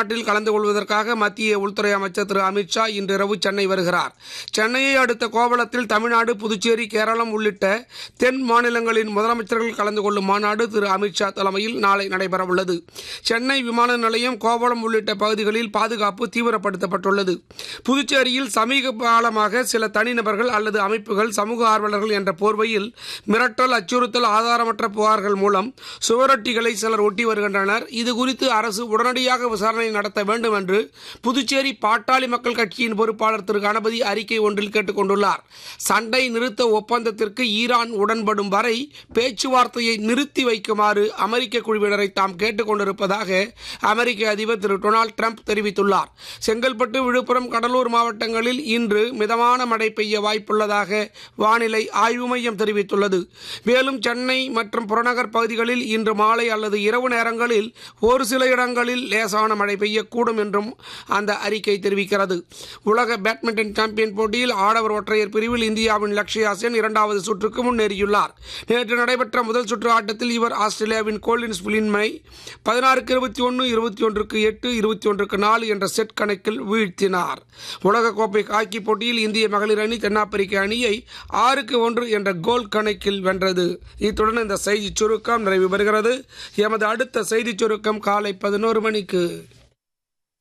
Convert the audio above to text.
மாநாட்டில் கலந்து கொள்வதற்காக மத்திய உள்துறை அமைச்சர் திரு அமித்ஷா இன்றிரவு சென்னை வருகிறார் சென்னையை அடுத்த கோவளத்தில் தமிழ்நாடு புதுச்சேரி கேரளம் உள்ளிட்ட தென் மாநிலங்களின் முதலமைச்சர்கள் கலந்து கொள்ளும் மாநாடு திரு அமித்ஷா தலைமையில் நாளை நடைபெறவுள்ளது சென்னை விமான நிலையம் கோவளம் உள்ளிட்ட பகுதிகளில் பாதுகாப்பு தீவிரப்படுத்தப்பட்டுள்ளது புதுச்சேரியில் சமீப காலமாக சில தனிநபர்கள் அல்லது அமைப்புகள் சமூக ஆர்வலர்கள் என்ற போர்வையில் மிரட்டல் அச்சுறுத்தல் ஆதாரமற்ற புகார்கள் மூலம் சுவரொட்டிகளை சிலர் ஒட்டி வருகின்றனர் இது குறித்து அரசு உடனடியாக விசாரணை நடத்த வேண்டும் என்று புதுச்சேரி பாட்டாளி மக்கள் கட்சியின் பொறுப்பாளர் திரு கணபதி அறிக்கை ஒன்றில் கேட்டுக் கொண்டுள்ளார் சண்டை நிறுத்த ஒப்பந்தத்திற்கு ஈரான் உடன்படும் வரை பேச்சுவார்த்தையை நிறுத்தி வைக்குமாறு அமெரிக்க குழுவினரை தாம் கேட்டுக் கொண்டிருப்பதாக அமெரிக்க அதிபர் திரு டொனால்டு ட்ரம்ப் தெரிவித்துள்ளார் செங்கல்பட்டு விழுப்புரம் கடலூர் மாவட்டங்களில் இன்று மிதமான மழை பெய்ய வாய்ப்புள்ளதாக வானிலை ஆய்வு மையம் தெரிவித்துள்ளது மேலும் சென்னை மற்றும் புறநகர் பகுதிகளில் இன்று மாலை அல்லது இரவு நேரங்களில் ஒரு சில இடங்களில் லேசான மழை பெய்யக்கூடும் என்றும் அந்த அறிக்கை தெரிவிக்கிறது உலக பேட்மிண்டன் சாம்பியன் போட்டியில் ஆடவர் ஒற்றையர் பிரிவில் இந்தியாவின் லக்ஷயா சென் இரண்டாவது சுற்றுக்கு முன்னேறியுள்ளார் நேற்று நடைபெற்ற முதல் சுற்று ஆட்டத்தில் இவர் ஆஸ்திரேலியாவின் கோலின்ஸ் புலின்மை பதினாறுக்கு இருபத்தி ஒன்று இருபத்தி ஒன்றுக்கு எட்டு இருபத்தி ஒன்றுக்கு நாலு என்ற செட் கணக்கில் வீழ்த்தினார் உலகக்கோப்பை ஹாக்கி போட்டியில் இந்திய மகளிர் அணி தென்னாப்பிரிக்க அணியை ஆறுக்கு ஒன்று என்ற கோல் கணக்கில் வென்றது இத்துடன் இந்த செய்தி சுருக்கம் நிறைவு பெறுகிறது எமது அடுத்த செய்தி சுருக்கம் காலை பதினோரு மணிக்கு